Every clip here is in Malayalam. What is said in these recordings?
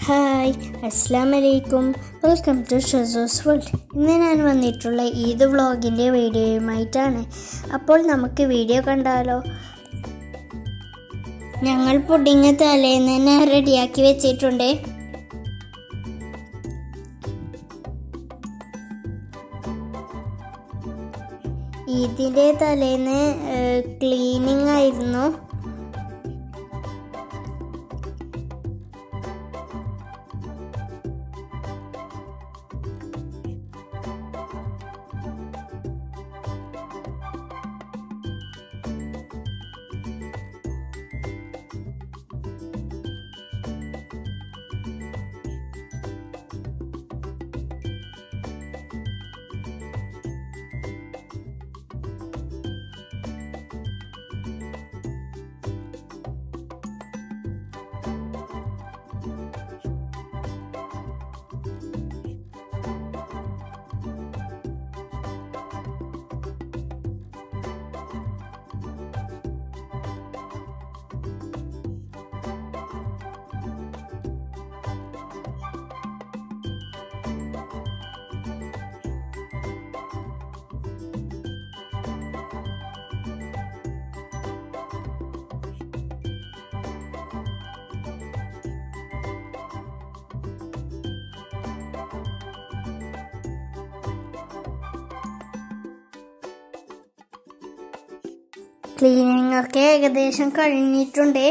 ഹായ് അസ്സാം വലൈക്കും വെൽക്കം ടു ഷസോസ് വേൾഡ് ഇന്ന് ഞാൻ വന്നിട്ടുള്ള ഈദ് വ്ളോഗിൻ്റെ വീഡിയോയുമായിട്ടാണ് അപ്പോൾ നമുക്ക് വീഡിയോ കണ്ടാലോ ഞങ്ങൾ പുഡിങ് തലേന്ന് തന്നെ റെഡിയാക്കി വെച്ചിട്ടുണ്ട് ഈദിൻ്റെ തലേന്ന് ക്ലീനിങ് ആയിരുന്നു ക്ലീനിങ് ഒക്കെ ഏകദേശം കഴിഞ്ഞിട്ടുണ്ട്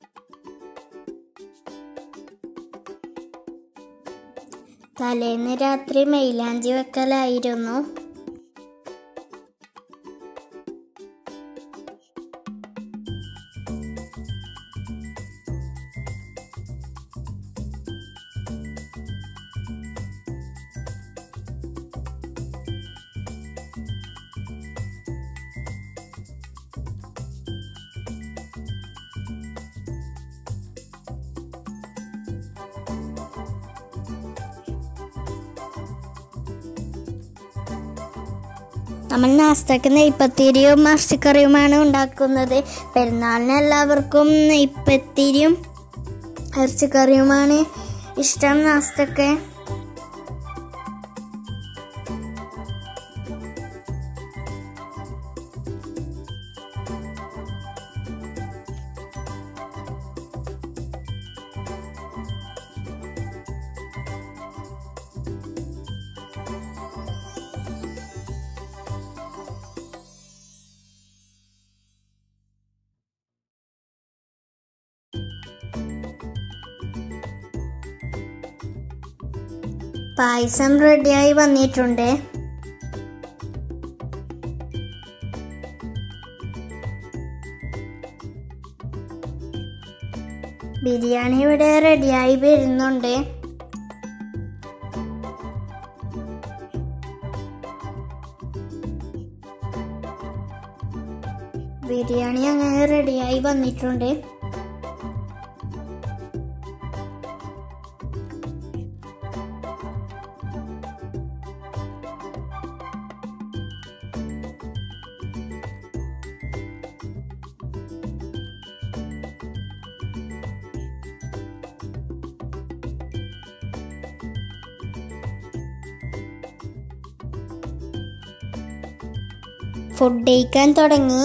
തലേന്ന് രാത്രി മൈലാഞ്ചി വെക്കലായിരുന്നു നമ്മൾ നാസ്തക്ക് നെയ്പ്പത്തിരിയും മർച്ചിക്കറിയുമാണ് ഉണ്ടാക്കുന്നത് പെരുന്നാളിന് എല്ലാവർക്കും നെയ്പ്പത്തിരിയും ഇറച്ചിക്കറിയുമാണ് ഇഷ്ടം നാസ്തക്ക് പായസം റെഡിയായി വന്നിട്ടുണ്ട് ബിരിയാണി ഇവിടെ റെഡിയായി വരുന്നുണ്ട് ബിരിയാണി അങ്ങനെ റെഡിയായി വന്നിട്ടുണ്ട് ഫുഡ് കഴിക്കാൻ തുടങ്ങി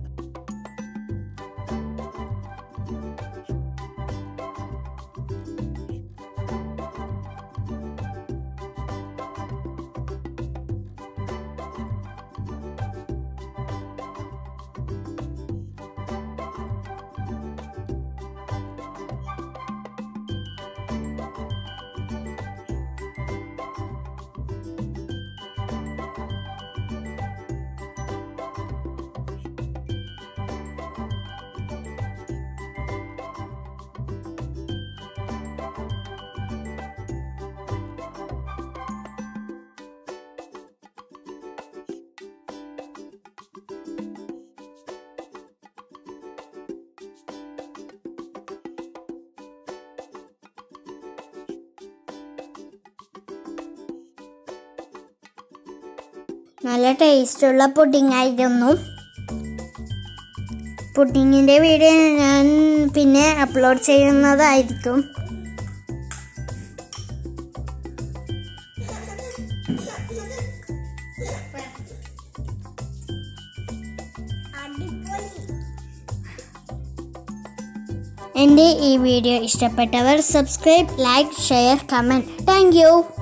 നല്ല ടേസ്റ്റുള്ള പുഡിംഗ് ആയിരുന്നു പുഡിങ്ങിൻ്റെ വീഡിയോ ഞാൻ പിന്നെ അപ്ലോഡ് ചെയ്യുന്നതായിരിക്കും എൻ്റെ ഈ വീഡിയോ ഇഷ്ടപ്പെട്ടവർ subscribe like share comment thank U